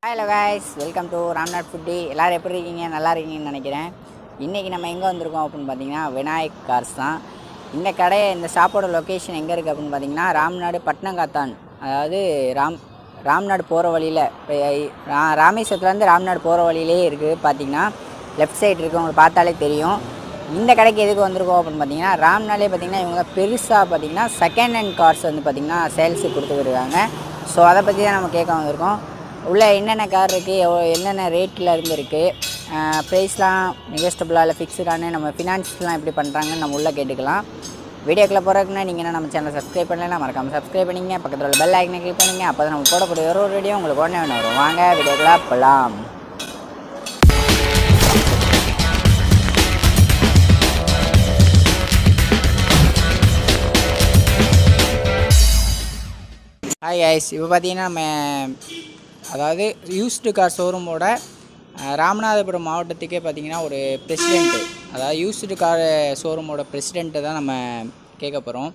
hello guys welcome to Ramnath foodie எல்லோரும் எப்படி இருக்கீங்க நல்லா இருக்கீங்கன்னு நினைக்கிறேன் இன்றைக்கி நம்ம எங்கே வந்திருக்கோம் அப்படின்னு பார்த்தீங்கன்னா விநாயக் கார்ஸ் தான் இந்த கடை இந்த ஷாப்போட லொக்கேஷன் எங்கே இருக்குது அப்படின்னு பார்த்தீங்கன்னா ராம்நாடு பட்னங்காத்தான் அதாவது ராம் ராம்நாடு போகிற வழியில் ராமேஸ்வரத்துலேருந்து ராம்நாடு போகிற வழியிலே இருக்குது பார்த்தீங்கன்னா லெஃப்ட் சைடு இருக்குது உங்களுக்கு பார்த்தாலே தெரியும் இந்த கடைக்கு எதுக்கு வந்திருக்கோம் அப்படின்னு பார்த்தீங்கன்னா ராம்னாலே பார்த்தீங்கன்னா இவங்க பெருசாக பார்த்தீங்கன்னா செகண்ட் ஹேண்ட் கார்ஸ் வந்து பார்த்தீங்கன்னா சேல்ஸுக்கு கொடுத்துருக்காங்க ஸோ அதை பற்றி தான் நம்ம கேட்க வந்திருக்கோம் உள்ளே என்னென்ன கார் இருக்குது எவ்வளோ என்னென்ன ரேட்டில் இருந்து இருக்குது ப்ரைஸ்லாம் நெகஸ்டபுளாக இல்லை ஃபிக்ஸ்டானு நம்ம ஃபினான்ஸ்லாம் எப்படி பண்ணுறாங்கன்னு நம்ம உள்ளே கேட்டுக்கலாம் வீடியோக்குள்ளே போகிறதுக்குன்னா நீங்கள் என்ன நம்ம சேனலை சப்ஸ்கிரைப் பண்ணலாம் மறக்காமல் சப்ஸ்கிரைப் பண்ணிங்க பக்கத்தில் உள்ள பெல் ஐக்கனை கிளிக் பண்ணிங்க அப்போ தான் நம்ம போடக்கூடிய ஒரு ஒரு வீடியோ உங்களுக்கு உடனே ஒன்று வரும் வாங்க வீடியோக்குள்ளே போகலாம் ஹாய் ஐஸ் இப்போ பார்த்தீங்கன்னா நம்ம அதாவது யூஸ்டு கார் ஷோரூமோட ராமநாதபுரம் மாவட்டத்துக்கே பார்த்தீங்கன்னா ஒரு பிரசிடெண்ட்டு அதாவது யூஸ்டு கார் ஷோரூமோட பிரசிடெண்ட்டை தான் நம்ம கேட்க போகிறோம்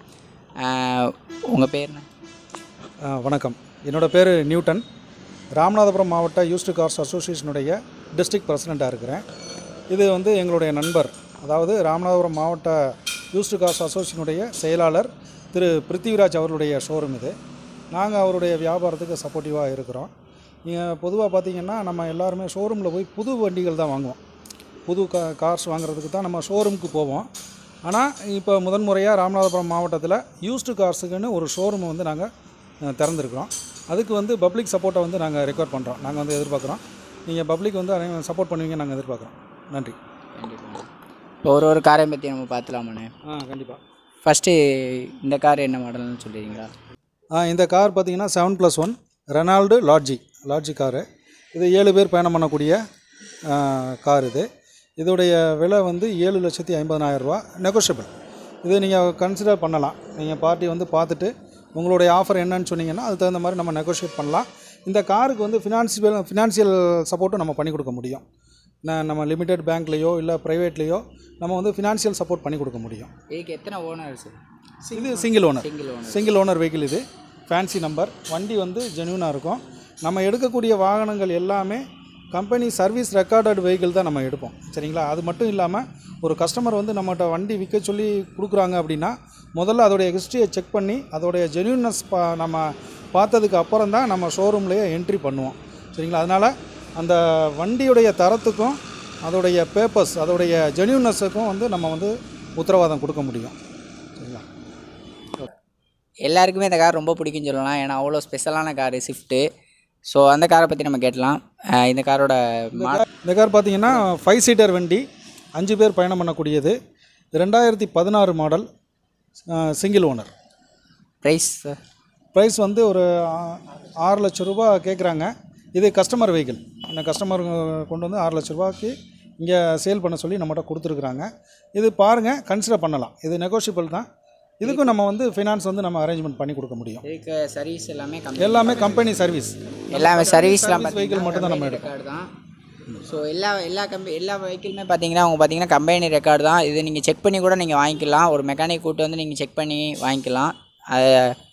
உங்கள் பேர் என்ன ஆ, வணக்கம் என்னோட பேர் நியூட்டன் ராமநாதபுரம் மாவட்ட யூஸ்டு கார்ஸ் அசோசியேஷனுடைய டிஸ்ட்ரிக்ட் பிரசிடெண்ட்டாக இருக்கிறேன் இது வந்து எங்களுடைய நண்பர் அதாவது ராமநாதபுரம் மாவட்ட யூஸ்டு கார்ஸ் அசோசியேஷனுடைய செயலாளர் திரு பிருத்திவிராஜ் அவர்களுடைய ஷோரூம் இது நாங்கள் அவருடைய வியாபாரத்துக்கு சப்போர்ட்டிவாக இருக்கிறோம் நீங்கள் பொதுவாக பார்த்தீங்கன்னா நம்ம எல்லாருமே ஷோரூமில் போய் புது வண்டிகள் தான் வாங்குவோம் புது கா கார்ஸ் வாங்குறதுக்கு தான் நம்ம ஷோரூமுக்கு போவோம் ஆனால் இப்போ முதன்முறையாக ராமநாதபுரம் மாவட்டத்தில் யூஸ்டு கார்ஸுக்குன்னு ஒரு ஷோரூமை வந்து நாங்கள் திறந்துருக்குறோம் அதுக்கு வந்து பப்ளிக் சப்போர்ட்டை வந்து நாங்கள் ரெக்வயர் பண்ணுறோம் நாங்கள் வந்து எதிர்பார்க்குறோம் நீங்கள் பப்ளிக் வந்து சப்போர்ட் பண்ணுவீங்கன்னு நாங்கள் எதிர்பார்க்குறோம் நன்றி இப்போ ஒரு ஒரு காரை பற்றி நம்ம பார்த்துலாமாண்ணே ஆ கண்டிப்பாக ஃபஸ்ட்டு இந்த கார் என்ன மாடல்னு சொல்லிடுறீங்களா ஆ இந்த கார் பார்த்தீங்கன்னா seven plus one Renault Lodgy Lodgy car இது ஏழு பேர் பயணம் பண்ணக்கூடிய ஆ, கார் இது இதோடைய விலை வந்து ஏழு லட்சத்தி ஐம்பதனாயிரரூவா நெகோஷியபிள் இது நீங்கள் கன்சிடர் பண்ணலாம் நீங்கள் பார்ட்டி வந்து பார்த்துட்டு உங்களுடைய ஆஃபர் என்னன்னு சொன்னீங்கன்னா அதுக்கு தகுந்த மாதிரி நம்ம நெகோஷியேட் பண்ணலாம் இந்த காருக்கு வந்து ஃபினான்சியல் ஃபினான்சியல் சப்போர்ட்டும் நம்ம பண்ணி கொடுக்க முடியும் ந- நம்ம லிமிடெட் பேங்க்லேயோ இல்லை ப்ரைவேட்லேயோ நம்ம வந்து ஃபினான்சியல் சப்போர்ட் பண்ணி கொடுக்க முடியும் இதுக்கு எத்தனை ஓனர்ஸ் இது single owner single owner single owner vehicle இது ஃபேன்சி நம்பர் வண்டி வந்து ஜென்யூனாக இருக்கும் நம்ம எடுக்கக்கூடிய வாகனங்கள் எல்லாமே கம்பெனி சர்வீஸ் ரெக்கார்டட் வெஹிக்கிள் தான் நம்ம எடுப்போம் சரிங்களா அது மட்டும் இல்லாமல் ஒரு கஸ்டமர் வந்து நம்மகிட்ட வண்டி விற்க சொல்லி கொடுக்குறாங்க அப்படின்னா முதல்ல அதோடைய ஹிஸ்ட்ரியை செக் பண்ணி அதோடைய ஜென்யூன்னஸ் பா நம்ம பார்த்ததுக்கு அப்புறம் தான் நம்ம ஷோரூம்லேயே என்ட்ரி பண்ணுவோம் சரிங்களா அதனால் அந்த வண்டியுடைய தரத்துக்கும் அதோடைய பேப்பர்ஸ் அதோடைய ஜென்யூன்னஸுக்கும் வந்து நம்ம வந்து உத்தரவாதம் கொடுக்க முடியும் சரிங்களா எல்லாருக்குமே இந்த கார் ரொம்ப பிடிக்கும்னு சொல்லலாம் ஏன்னா அவ்வளோ ஸ்பெஷலான காரு ஸ்விஃப்ட்டு ஸோ அந்த காரை பற்றி நம்ம கேட்டலாம் அஹ் இந்த காரோட மா இந்த கார் பார்த்தீங்கன்னா ஃபைவ் சீட்டர் வண்டி அஞ்சு பேர் பயணம் பண்ணக்கூடியது ரெண்டாயிரத்தி பதினாறு model single owner price price வந்து ஒரு ஆ- ஆறு லட்ச ரூபா கேட்குறாங்க இது கஸ்டமர் வெஹிக்கிள் அந்த கஸ்டமர் கொண்டு வந்து ஆறு லட்ச ரூபாய்க்கு இங்கே சேல் பண்ண சொல்லி நம்மகிட்ட கொடுத்துருக்குறாங்க இது பாருங்கள் கன்சிடர் பண்ணலாம் இது நெகோஷியபிள் தான் இதுக்கும் நம்ம வந்து ஃபினான்ஸ் வந்து நம்ம அரேஞ்ச்மெண்ட் பண்ணி கொடுக்க முடியும் இதுக்கு சர்வீஸ் எல்லாமே கம்மி எல்லாமே கம்பெனி சர்வீஸ் எல்லாமே சர்வீஸ்லாம் Service vehicle மட்டும் தான் நம்ம ரெக்கார்டு தான் ஸோ எல்லா எல்லா கம்பெனி எல்லா வெஹிக்கிளுமே பார்த்தீங்கன்னா அவங்க பார்த்தீங்கன்னா கம்பெனி ரெக்கார்டு தான் இது நீங்கள் செக் பண்ணி கூட நீங்கள் வாங்கிக்கலாம் ஒரு மெக்கானிக் கூட்டு வந்து நீங்கள் செக் பண்ணி வாங்கிக்கலாம் அது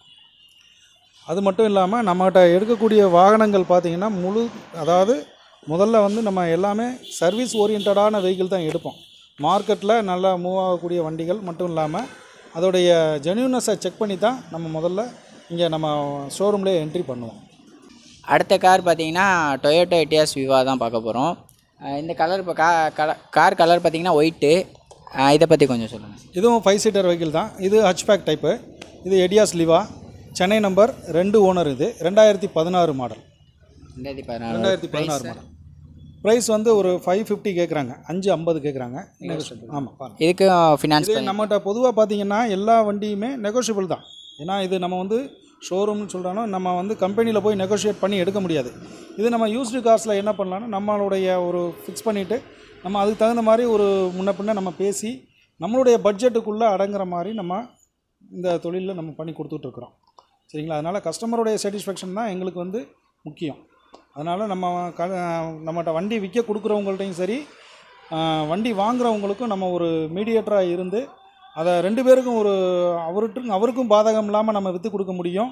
அது மட்டும் இல்லாமல் நம்மகிட்ட எடுக்கக்கூடிய வாகனங்கள் பார்த்திங்கன்னா முழு அதாவது முதல்ல வந்து நம்ம எல்லாமே சர்வீஸ் ஓரியன்டான வெஹிக்கிள் தான் எடுப்போம் மார்க்கெட்டில் நல்லா மூவ் ஆகக்கூடிய வண்டிகள் மட்டும் இல்லாமல் அதோடைய ஜென்யூனஸை செக் பண்ணி தான் நம்ம முதல்ல இங்கே நம்ம ஷோரூம்லேயே என்ட்ரி பண்ணுவோம் அடுத்த கார் பார்த்தீங்கன்னா டொயோட்டோ எட்டியாஸ் விவா தான் பார்க்க போகிறோம் இந்த கலர் இப்போ கா கார் கலர் பார்த்தீங்கன்னா ஒயிட்டு இதை பற்றி கொஞ்சம் சொல்லுங்கள் இதுவும் ஃபைவ் சீட்டர் வெஹிக்கிள் தான் இது ஹச்பேக் டைப்பு இது எடியாஸ் லிவா சென்னை நம்பர் ரெண்டு ஓனர் இது ரெண்டாயிரத்தி பதினாறு மாடல் ரெண்டாயிரத்தி பதினாறு ரெண்டாயிரத்தி பதினாறு மாடல் ப்ரைஸ் வந்து ஒரு ஃபைவ் ஃபிஃப்டி கேட்குறாங்க அஞ்சு ஐம்பது கேட்குறாங்க ஆமாம் பாருங்கள் இதுக்கு ஃபினான்ஸ் இது நம்மகிட்ட பொதுவாக பார்த்தீங்கன்னா எல்லா வண்டியுமே நெகோஷியபிள் தான் ஏன்னா இது நம்ம வந்து ஷோரூம்னு சொல்கிறோன்னா நம்ம வந்து கம்பெனியில் போய் நெகோஷியேட் பண்ணி எடுக்க முடியாது இது நம்ம யூஸ்டு கார்ஸில் என்ன பண்ணலாம்னா நம்மளுடைய ஒரு ஃபிக்ஸ் பண்ணிவிட்டு நம்ம அதுக்கு தகுந்த மாதிரி ஒரு முன்ன பின்ன நம்ம பேசி நம்மளுடைய பட்ஜெட்டுக்குள்ளே அடங்குற மாதிரி நம்ம இந்த தொழிலில் நம்ம பண்ணி கொடுத்துட்ருக்குறோம் சரிங்களா அதனால் கஸ்டமருடைய சாட்டிஸ்ஃபேக்ஷன் தான் எங்களுக்கு வந்து முக்கியம் அதனால் நம்ம க நம்மகிட்ட வண்டி விற்க கொடுக்குறவங்கள்ட்டையும் சரி ஆஹ், வண்டி வாங்குறவங்களுக்கும் நம்ம ஒரு மீடியேட்டராக இருந்து அதை ரெண்டு பேருக்கும் ஒரு அவருக்கும் அவருக்கும் பாதகம் இல்லாமல் நம்ம விற்று கொடுக்க முடியும்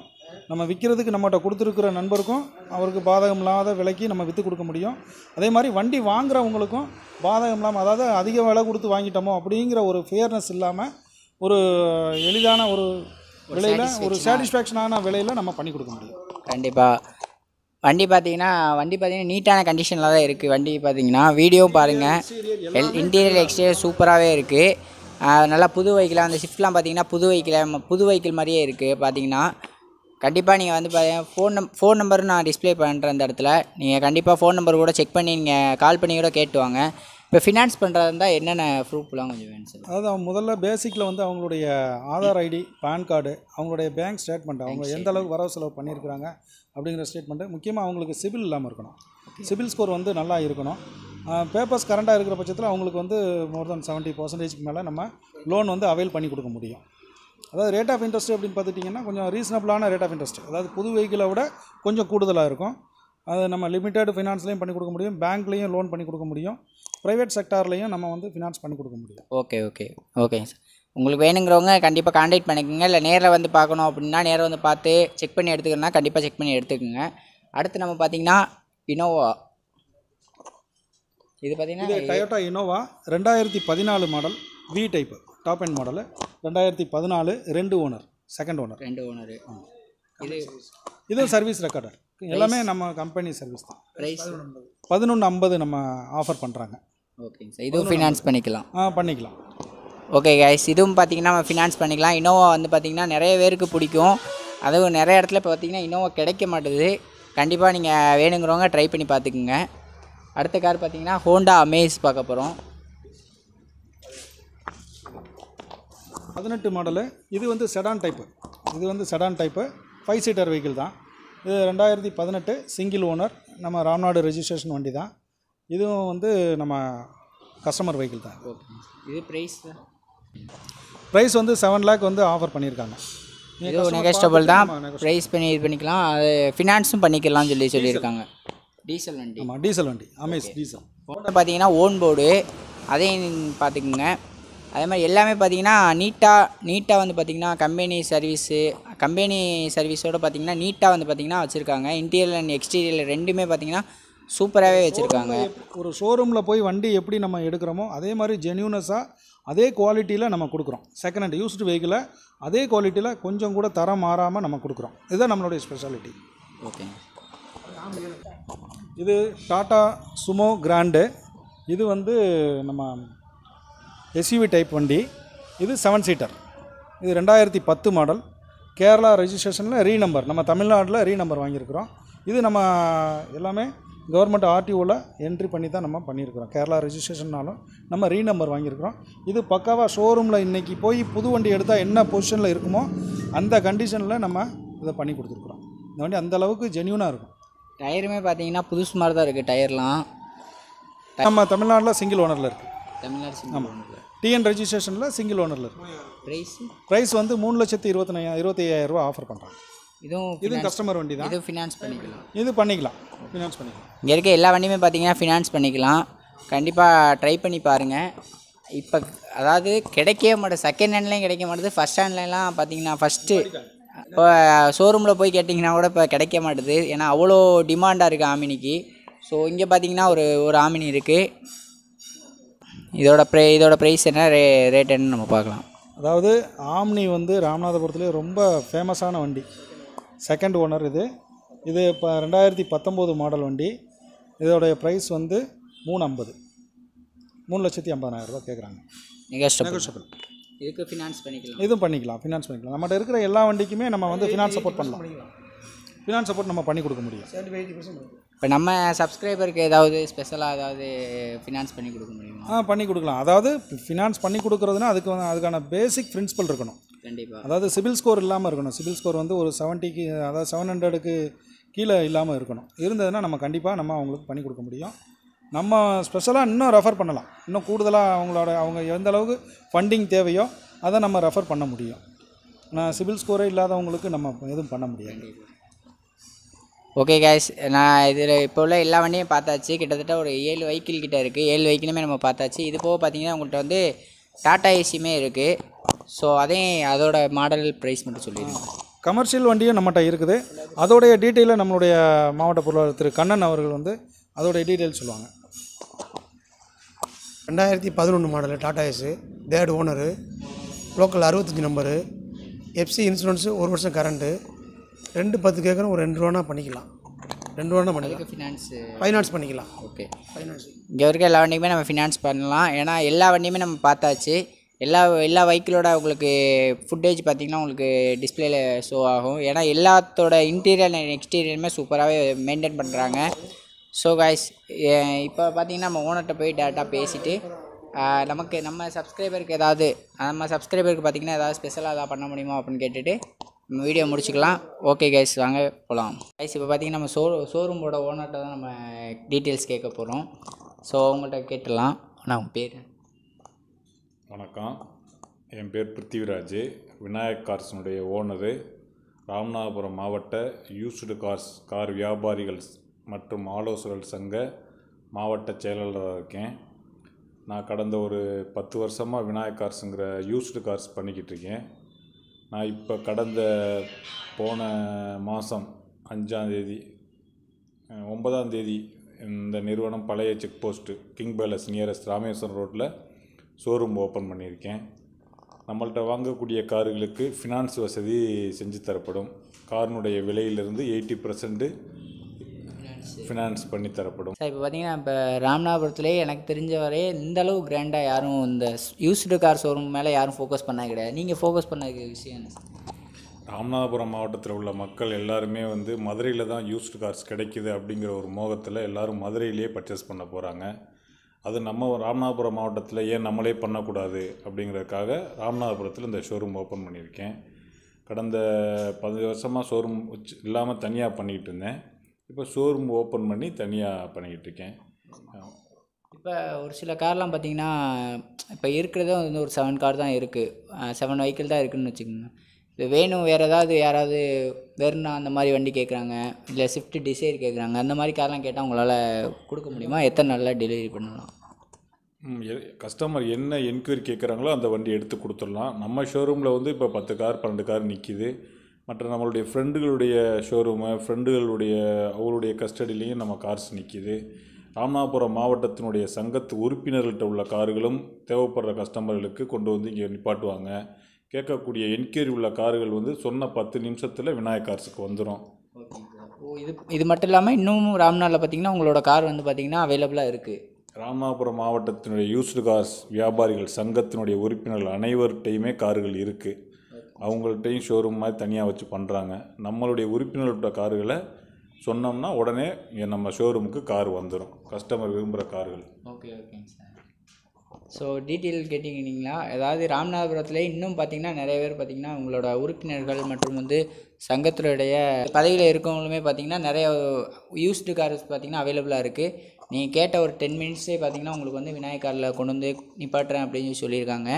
நம்ம விற்கிறதுக்கு நம்மகிட்ட கொடுத்துருக்குற நண்பருக்கும் அவருக்கு பாதகம் இல்லாத விலைக்கு நம்ம விற்று கொடுக்க முடியும் அதே மாதிரி வண்டி வாங்குறவங்களுக்கும் பாதகம் இல்லாமல் அதாவது அதிக விலை கொடுத்து வாங்கிட்டோமோ அப்படிங்கிற ஒரு ஃபேர்னஸ் இல்லாமல் ஒரு எளிதான ஒரு விலையில் ஒரு சாட்டிஸ்ஃபேக்ஷனான விலையில் நம்ம பண்ணி கொடுக்க முடியும் கண்டிப்பாக வண்டி பார்த்தீங்கன்னா வண்டி பார்த்தீங்கன்னா நீட்டான கண்டிஷனில் தான் இருக்குது வண்டி பார்த்தீங்கன்னா வீடியோ பாருங்கள் எல் இன்டீரியர் எக்ஸ்டீரியர் சூப்பராகவே இருக்குது நல்லா புது வெஹிக்கிளாக அந்த ஷிஃப்ட்லாம் பார்த்தீங்கன்னா புது வெஹிக்கிள் புது வெஹிக்கிள் மாதிரியே இருக்குது பார்த்தீங்கன்னா கண்டிப்பாக நீங்கள் வந்து பார்த்தீங்கன்னா ஃபோன் நம் ஃபோன் நம்பர் நான் டிஸ்ப்ளே பண்ணுறேன் அந்த இடத்துல நீங்கள் கண்டிப்பாக ஃபோன் நம்பர் கூட செக் பண்ணி நீங்கள் கால் பண்ணி கூட கேட்டு வாங்க இப்போ ஃபினான்ஸ் பண்ணுறதா இருந்தால் என்னென்ன ப்ரூஃப்லாம் கொஞ்சம் வேணும் சார் அதாவது அவங்க முதல்ல பேசிக்கில் வந்து அவங்களுடைய ஆதார் ஐடி பேன் கார்டு அவங்களுடைய பேங்க் ஸ்டேட்மெண்ட் அவங்க எந்த அளவுக்கு வரவு செலவு பண்ணியிருக்கிறாங்க அப்படிங்கிற ஸ்டேட்மெண்ட்டு முக்கியமாக அவங்களுக்கு சிபில் இல்லாமல் இருக்கணும் சிபில் ஸ்கோர் வந்து நல்லா இருக்கணும் பேப்பர்ஸ் கரண்டாக இருக்கிற பட்சத்தில் அவங்களுக்கு வந்து மோர் தென் செவன்ட்டி பர்சன்டேஜ்க்கு மேலே நம்ம லோன் வந்து அவைல் பண்ணி கொடுக்க முடியும் அதாவது ரேட் ஆஃப் இன்ட்ரெஸ்ட் அப்படின்னு பார்த்துட்டிங்கன்னா கொஞ்சம் ரீசனபிளான ரேட் ஆஃப் இன்ட்ரெஸ்ட் அதாவது புது வெஹிக்கிளை விட கொஞ்சம் கூடுதலாக இருக்கும் அது நம்ம லிமிட்டட் ஃபினான்ஸ்லேயும் பண்ணி கொடுக்க முடியும் பேங்க்லேயும் லோன் பண்ணி கொடுக்க முடியும் ப்ரைவேட் செக்டார்லேயும் நம்ம வந்து ஃபினான்ஸ் பண்ணி கொடுக்க முடியும் ஓகே ஓகே ஓகேங்க சார் உங்களுக்கு வேணுங்கிறவங்க கண்டிப்பாக காண்டாக்ட் பண்ணிக்கோங்க இல்லை நேரில் வந்து பார்க்கணும் அப்படின்னா நேரில் வந்து பார்த்து செக் பண்ணி எடுத்துக்கணும்னா கண்டிப்பாக செக் பண்ணி எடுத்துக்கோங்க அடுத்து நம்ம பார்த்தீங்கன்னா இனோவா இது இது பார்த்தீங்கன்னா டயோட்டா இனோவா ரெண்டாயிரத்தி பதினாலு model V type top end model ரெண்டாயிரத்தி பதினாலு ரெண்டு ஓனர் செகண்ட் ஓனர் ரெண்டு ஓனரு இது இதுவும் சர்வீஸ் ரெக்கார்டர் எல்லாமே நம்ம கம்பெனி சர்வீஸ் தான் ப்ரைஸ் பதினொன்று ஐம்பது நம்ம ஆஃபர் பண்ணுறாங்க ஓகேங்க சார் இதுவும் ஃபினான்ஸ் பண்ணிக்கலாம் ஆ பண்ணிக்கலாம் ஓகே கைஸ் இதுவும் பார்த்தீங்கன்னா நம்ம ஃபினான்ஸ் பண்ணிக்கலாம் இனோவா வந்து பார்த்தீங்கன்னா நிறைய பேருக்கு பிடிக்கும் அதுவும் நிறைய இடத்துல இப்போ பார்த்தீங்கன்னா இனோவா கிடைக்க மாட்டுது கண்டிப்பாக நீங்கள் வேணுங்கிறவங்க ட்ரை பண்ணி பார்த்துக்குங்க அடுத்த கார் பார்த்தீங்கன்னா ஹோண்டா அமேஸ் பார்க்க போகிறோம் பதினெட்டு மாடலு இது வந்து செடான் டைப்பு இது வந்து sedan type five seater vehicle தான் இது ரெண்டாயிரத்தி பதினெட்டு சிங்கிள் ஓனர் நம்ம ராம்நாடு ரெஜிஸ்ட்ரேஷன் வண்டி தான் இதுவும் வந்து நம்ம கஸ்டமர் வெஹிக்கிள் தான் ஓகே இது ப்ரைஸ் ப்ரைஸ் வந்து செவன் லேக் வந்து ஆஃபர் பண்ணியிருக்காங்க இது நெகஸ்டபிள் தான் ப்ரைஸ் பண்ணி இது பண்ணிக்கலாம் அது ஃபினான்ஸும் பண்ணிக்கலாம்னு சொல்லி சொல்லியிருக்காங்க டீசல் வண்டி ஆமாம் டீசல் வண்டி அமேஸ் டீசல் ஃபோனில் பார்த்தீங்கன்னா ஓன் போர்டு அதையும் பார்த்துக்குங்க அதே மாதிரி எல்லாமே பார்த்தீங்கன்னா நீட்டாக நீட்டாக வந்து பார்த்தீங்கன்னா கம்பெனி சர்வீஸு கம்பெனி சர்வீஸோட பார்த்தீங்கன்னா நீட்டாக வந்து பார்த்தீங்கன்னா வச்சுருக்காங்க இன்டீரியர் அண்ட் எக்ஸ்டீரியர் ரெண்டுமே பார்த்தீங்கன்னா சூப்பராகவே வச்சுருக்காங்க ஒரு ஷோரூமில் போய் வண்டி எப்படி நம்ம எடுக்கிறோமோ அதே மாதிரி ஜென்யூனஸாக அதே குவாலிட்டியில் நம்ம கொடுக்குறோம் செகண்ட் ஹேண்ட் யூஸ்டு வெஹிக்கிளை அதே குவாலிட்டியில் கொஞ்சம் கூட தரம் மாறாமல் நம்ம கொடுக்குறோம் இதுதான் நம்மளுடைய ஸ்பெஷாலிட்டி ஓகே இது டாடா சுமோ கிராண்டு இது வந்து நம்ம எஸ்யூவி டைப் வண்டி இது செவன் சீட்டர் இது ரெண்டாயிரத்தி பத்து மாடல் கேரளா ரெஜிஸ்ட்ரேஷனில் ரீ நம்பர் நம்ம தமிழ்நாட்டில் ரீ நம்பர் வாங்கியிருக்கிறோம் இது நம்ம எல்லாமே கவர்மெண்ட் ஆர்டிஓவில் என்ட்ரி பண்ணி தான் நம்ம பண்ணியிருக்கிறோம் கேரளா ரெஜிஸ்ட்ரேஷன்னாலும் நம்ம ரீ நம்பர் வாங்கியிருக்கிறோம் இது பக்காவாக ஷோரூமில் இன்றைக்கி போய் புது வண்டி எடுத்தால் என்ன பொசிஷனில் இருக்குமோ அந்த கண்டிஷனில் நம்ம இதை பண்ணி கொடுத்துருக்குறோம் இந்த வண்டி அந்த அளவுக்கு ஜென்யூனாக இருக்கும் டயருமே பார்த்தீங்கன்னா புதுசு மாதிரி தான் இருக்குது டயர்லாம் நம்ம தமிழ்நாட்டில் சிங்கிள் ஓனரில் இருக்குது தமிழ்நாடு சிங்கிள் டிஎன் ரெஜிஸ்ட்ரேஷனில் சிங்கிள் ஓனரில் இருக்குது ப்ரைஸு ப்ரைஸ் வந்து மூணு லட்சத்தி இருபத்தி இருபத்தி ஐயாயிரம் ரூபா ஆஃபர் பண்ணுறாங்க இதுவும் இது கஸ்டமர் வண்டி தான் இதுவும் ஃபினான்ஸ் பண்ணிக்கலாம் இது பண்ணிக்கலாம் ஃபினான்ஸ் பண்ணிக்கலாம் இங்கே இருக்க எல்லா வண்டியுமே பார்த்தீங்கன்னா ஃபினான்ஸ் பண்ணிக்கலாம் கண்டிப்பாக ட்ரை பண்ணி பாருங்கள் இப்போ அதாவது கிடைக்கவே மாட்டேது செகண்ட் ஹேண்ட்லேயும் கிடைக்க மாட்டேது ஃபஸ்ட் ஹேண்ட்லலாம் பார்த்தீங்கன்னா ஃபஸ்ட்டு இப்போ ஷோரூமில் போய் கேட்டிங்கன்னா கூட இப்போ கிடைக்க மாட்டுது ஏன்னா அவ்வளோ டிமாண்டாக இருக்குது ஆமினிக்கு ஸோ இங்கே பார்த்தீங்கன்னா ஒரு ஒரு ஆமினி இருக்குது இதோட ப்ரை இதோட ப்ரைஸ் என்ன ரே ரேட் என்னன்னு நம்ம பார்க்கலாம் அதாவது ஆம்னி வந்து ராமநாதபுரத்துலேயே ரொம்ப ஃபேமஸான வண்டி செகண்ட் ஓனர் இது இது இப்போ ரெண்டாயிரத்தி பத்தொம்போது மாடல் வண்டி இதோடைய ப்ரைஸ் வந்து மூணு ஐம்பது மூணு லட்சத்தி ஐம்பதாயிரம் ரூபா கேட்குறாங்க நெகோஷியபிள் இதுக்கு ஃபினான்ஸ் பண்ணிக்கலாம் இதுவும் பண்ணிக்கலாம் ஃபினான்ஸ் பண்ணிக்கலாம் நம்மகிட்ட இருக்கிற எல்லா வண்டிக்குமே நம்ம வந்து ஃபினான்ஸ் சப்போர்ட் பண்ணலாம் ஃபினான்ஸ் சப்போர்ட் நம்ம பண்ணி கொடுக்க முடியும் இப்போ நம்ம சப்ஸ்கிரைபருக்கு ஏதாவது ஸ்பெஷலாக ஏதாவது ஃபினான்ஸ் பண்ணி கொடுக்க முடியுமா ஆ பண்ணி கொடுக்கலாம் அதாவது ஃபினான்ஸ் பண்ணி கொடுக்குறதுனா அதுக்கு வந்து அதுக்கான பேசிக் பிரின்சிபல் இருக்கணும் கண்டிப்பாக அதாவது சிபில் ஸ்கோர் இல்லாமல் இருக்கணும் சிபில் ஸ்கோர் வந்து ஒரு செவன்ட்டிக்கு அதாவது செவன் ஹண்ட்ரடுக்கு கீழே இல்லாமல் இருக்கணும் இருந்ததுன்னா நம்ம கண்டிப்பாக நம்ம அவங்களுக்கு பண்ணி கொடுக்க முடியும் நம்ம ஸ்பெஷலாக இன்னும் ரெஃபர் பண்ணலாம் இன்னும் கூடுதலாக அவங்களோட அவங்க எந்த அளவுக்கு ஃபண்டிங் தேவையோ அதை நம்ம ரெஃபர் பண்ண முடியும் நான் சிபில் ஸ்கோரே இல்லாதவங்களுக்கு நம்ம எதுவும் பண்ண முடியாது ஓகே கேஸ் நான் இதில் இப்போ உள்ள எல்லா வண்டியும் பார்த்தாச்சு கிட்டத்தட்ட ஒரு ஏழு வெஹிக்கிள் கிட்ட இருக்குது ஏழு வெஹிக்கிளுமே நம்ம பார்த்தாச்சு இது போக பார்த்தீங்கன்னா உங்கள்கிட்ட வந்து டாடா ஏசியுமே இருக்குது ஸோ அதையும் அதோட மாடல் ப்ரைஸ் மட்டும் சொல்லிடுங்க கமர்ஷியல் வண்டியும் நம்மகிட்ட இருக்குது அதோடைய டீட்டெயிலை நம்மளுடைய மாவட்ட பொருளாளர் திரு கண்ணன் அவர்கள் வந்து அதோடைய டீட்டெயில் சொல்லுவாங்க ரெண்டாயிரத்தி பதினொன்று model Tata Ace third owner local அறுபத்தஞ்சி நம்பரு எஃப்சி இன்சூரன்ஸு ஒரு வருஷம் கரண்ட்டு ரெண்டு பத்து கேட்குறோம் ஒரு ரெண்டு ரூபானா பண்ணிக்கலாம் ரெண்டு ரூபானா பண்ணிக்கலாம் ஃபினான்ஸு ஃபைனான்ஸ் பண்ணிக்கலாம் ஓகே ஃபைனான்ஸ் இங்கே இருக்க எல்லா வண்டியுமே நம்ம ஃபினான்ஸ் பண்ணலாம் ஏன்னா எல்லா வண்டியுமே நம்ம பார்த்தாச்சு எல்லா எல்லா வெஹிக்கிளோட உங்களுக்கு ஃபுட்டேஜ் பார்த்தீங்கன்னா உங்களுக்கு டிஸ்பிளேல ஷோ ஆகும் ஏன்னா எல்லாத்தோட இன்டீரியர் அண்ட் எக்ஸ்டீரியருமே சூப்பராகவே மெயின்டைன் பண்ணுறாங்க ஸோ காய்ஸ் இப்போ பார்த்தீங்கன்னா நம்ம ஓனர்கிட்ட போய் டேரெக்டாக பேசிவிட்டு நமக்கு நம்ம சப்ஸ்கிரைபருக்கு ஏதாவது நம்ம சப்ஸ்கிரைபருக்கு பார்த்தீங்கன்னா ஏதாவது ஸ்பெஷலாக ஏதாவது பண்ண முடியுமா அப்படின்னு கேட்டுட்டு நம்ம வீடியோ முடிச்சுக்கலாம் ஓகே கைஸ் வாங்க போகலாம் கைஸ் இப்போ பார்த்தீங்கன்னா நம்ம ஷோ ஷோரூமோட ஓனர்கிட்ட தான் நம்ம டீட்டெயில்ஸ் கேட்க போகிறோம் ஸோ அவங்கள்ட்ட கேட்டுடலாம் நான் உங்கள் பேர் வணக்கம் என் பேர் பிருத்திவிராஜ் விநாயக் கார்ஸினுடைய ஓனரு ராமநாதபுரம் மாவட்ட யூஸ்டு கார்ஸ் கார் வியாபாரிகள் மற்றும் ஆலோசகர்கள் சங்க மாவட்ட செயலாளராக இருக்கேன் நான் கடந்த ஒரு பத்து வருஷமாக விநாயக் கார்ஸுங்கிற யூஸ்டு கார்ஸ் பண்ணிக்கிட்டு இருக்கேன் நான் இப்போ கடந்த போன மாதம் அஞ்சாந்தேதி அஹ், ஒன்பதாம் தேதி இந்த நிறுவனம் பழைய check post King Palace nearest Rameswaram ரோட்டில் ஷோரூம் ஓப்பன் பண்ணியிருக்கேன் நம்மள்ட்ட வாங்கக்கூடிய கார்களுக்கு ஃபினான்ஸ் வசதி செஞ்சு தரப்படும் காரினுடைய விலையிலிருந்து எயிட்டி பர்சன்ட்டு ஃபினான்ஸ் பண்ணி தரப்படும் சார் இப்போ பார்த்தீங்கன்னா இப்போ ராமநாதபுரத்துலேயே எனக்கு தெரிஞ்ச வரையே இந்த அளவு கிராண்டாக யாரும் இந்த யூஸ்டு கார் ஷோரூம் மேலே யாரும் ஃபோக்கஸ் பண்ண கிடையாது நீங்கள் ஃபோக்கஸ் பண்ண விஷயம் என்ன சார் ராமநாதபுரம் மாவட்டத்தில் உள்ள மக்கள் எல்லாருமே வந்து மதுரையில் தான் யூஸ்டு கார்ஸ் கிடைக்குது அப்படிங்கிற ஒரு மோகத்தில் எல்லாரும் மதுரையிலேயே பர்ச்சேஸ் பண்ண போகிறாங்க அது நம்ம ராமநாதபுரம் மாவட்டத்தில் ஏன் நம்மளே பண்ணக்கூடாது அப்படிங்கிறதுக்காக ராமநாதபுரத்தில் இந்த ஷோரூம் ஓப்பன் பண்ணியிருக்கேன் கடந்த பதினஞ்சு வருஷமாக ஷோரூம் வச்சு இல்லாமல் தனியாக பண்ணிக்கிட்டு இருந்தேன் இப்போ ஷோரூம் ஓப்பன் பண்ணி தனியாக பண்ணிக்கிட்டு இருக்கேன் இப்போ ஒரு சில கார்லாம் பார்த்தீங்கன்னா இப்போ இருக்கிறதே வந்து ஒரு செவன் கார் தான் இருக்குது செவன் வெஹிக்கிள் தான் இருக்குதுன்னு வச்சுக்கோங்க இப்போ வேணும் வேறு ஏதாவது யாராவது வெர்னா அந்த மாதிரி வண்டி கேட்குறாங்க இல்லை ஸ்விஃப்ட் டிசைர் கேட்குறாங்க அந்த மாதிரி கார்லாம் கேட்டால் உங்களால் கொடுக்க முடியுமா எத்தனை நாளில் டெலிவரி பண்ணலாம் கஸ்டமர் என்ன என்கொயரி கேட்குறாங்களோ அந்த வண்டி எடுத்து கொடுத்துடலாம் நம்ம ஷோரூமில் வந்து இப்போ பத்து கார் பன்னெண்டு கார் நிற்கிது மற்ற நம்மளுடைய ஃப்ரெண்டுகளுடைய ஷோரூமு ஃப்ரெண்டுகளுடைய அவருடைய கஸ்டடிலையும் நம்ம கார்ஸ் நிற்கிது ராமநாதபுரம் மாவட்டத்தினுடைய சங்கத்து உறுப்பினர்கள்ட்ட உள்ள கார்களும் தேவைப்படுற கஸ்டமர்களுக்கு கொண்டு வந்து இங்கே நிப்பாட்டுவாங்க கேட்கக்கூடிய என்கொயரி உள்ள கார்கள் வந்து சொன்ன பத்து நிமிஷத்தில் விநாயக் கார்ஸுக்கு வந்துடும் ஓகேங்க சார் ஓ இது இது மட்டும் இல்லாமல் இன்னமும் ராம்நாளில் பார்த்தீங்கன்னா உங்களோட கார் வந்து பார்த்தீங்கன்னா அவைலபிளாக இருக்குது ராமநாதபுரம் மாவட்டத்தினுடைய யூஸ்டு கார்ஸ் வியாபாரிகள் சங்கத்தினுடைய உறுப்பினர்கள் அனைவர்கிட்டையுமே கார்கள் இருக்குது அவங்கள்ட்டையும் ஷோரூம் மாதிரி தனியாக வச்சு பண்ணுறாங்க நம்மளுடைய உறுப்பினர்களோட கார்களை சொன்னோம்னா உடனே இங்க நம்ம ஷோரூமுக்கு கார் வந்துடும் கஸ்டமர் விரும்புகிற கார்கள் ஓகே ஓகேங்க சார் ஸோ டீட்டெயில் கேட்டிங்கன்னா ஏதாவது ராமநாதபுரத்தில் இன்னும் பார்த்தீங்கன்னா நிறைய பேர் பார்த்தீங்கன்னா உங்களோட உறுப்பினர்கள் மற்றும் வந்து சங்கத்தினுடைய பதவியில் இருக்கவங்களுமே பார்த்தீங்கன்னா நிறைய யூஸ்டு கார்ஸ் பார்த்தீங்கன்னா அவைலபிளாக இருக்குது நீங்கள் கேட்ட ஒரு டென் மினிட்ஸே பார்த்தீங்கன்னா உங்களுக்கு வந்து விநாயகர் காரில் கொண்டு வந்து நிப்பாட்டுறேன் அப்படின்னு சொல்லி சொல்லியிருக்காங்க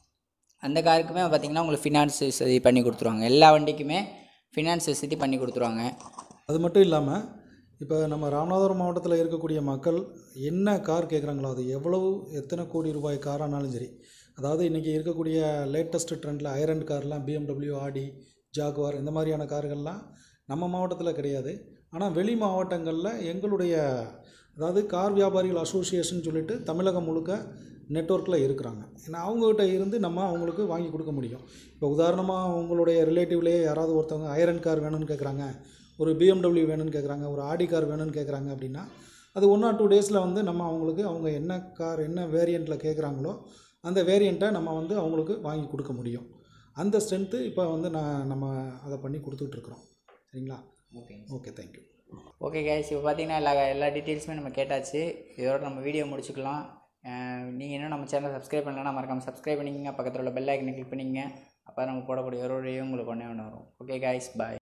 அந்த காருக்குமே பார்த்தீங்கன்னா உங்களுக்கு ஃபினான்ஸ் வசதி பண்ணி கொடுத்துருவாங்க எல்லா வண்டிக்குமே ஃபினான்ஸ் வசதி பண்ணி கொடுத்துருவாங்க அது மட்டும் இல்லாமல் இப்போ நம்ம ராமநாதபுரம் மாவட்டத்தில் இருக்கக்கூடிய மக்கள் என்ன கார் கேட்குறாங்களோ அது எவ்வளவு எத்தனை கோடி ரூபாய் காரானாலும் சரி அதாவது இன்றைக்கி இருக்கக்கூடிய லேட்டஸ்ட் ட்ரெண்டில் ஐரன் கார்லாம் பிஎம்டபிள்யூ ஆடி ஜாகுவார் இந்த மாதிரியான கார்கள்லாம் நம்ம மாவட்டத்தில் கிடையாது ஆனால் வெளி மாவட்டங்களில் எங்களுடைய அதாவது கார் வியாபாரிகள் அசோசியேஷன் சொல்லிட்டு தமிழகம் முழுக்க நெட்ஒர்க்கில் இருக்கிறாங்க ஏன்னா அவங்ககிட்ட இருந்து நம்ம அவங்களுக்கு வாங்கி கொடுக்க முடியும் இப்போ உதாரணமாக அவங்களுடைய ரிலேட்டிவ்லேயே யாராவது ஒருத்தவங்க ஐரன் கார் வேணும்னு கேட்குறாங்க ஒரு பிஎம்டபிள்யூ வேணும்னு கேட்குறாங்க ஒரு ஆடி கார் வேணும்னு கேட்குறாங்க அப்படின்னா அது ஒன் ஆர் டூ டேஸில் வந்து நம்ம அவங்களுக்கு அவங்க என்ன கார் என்ன வேரியண்ட்டில் கேட்குறாங்களோ அந்த வேரியண்ட்டை நம்ம வந்து அவங்களுக்கு வாங்கி கொடுக்க முடியும் அந்த ஸ்ட்ரென்த்து இப்போ வந்து நான் நம்ம அதை பண்ணி கொடுத்துட்ருக்குறோம் சரிங்களா okay okay thank you okay guys இப்போ பார்த்தீங்கன்னா எல்லா எல்லா டீட்டெயில்ஸுமே நம்ம கேட்டாச்சு இதோட நம்ம வீடியோ முடிச்சுக்கலாம் நீங்கள் இன்னும் நம்ம சேனலை சப்ஸ்கிரைப் பண்ணலன்னா மறக்காமல் சப்ஸ்கிரைப் பண்ணிக்கங்க பக்கத்தில் உள்ள பெல் ஐக்கனை கிளிக் பண்ணிக்கங்க அப்போ நம்ம போடக்கூடிய ஒரு வீடியோ உங்களுக்கு ஒன்றே ஒன்று வரும் ஓகே கைஸ் பாய்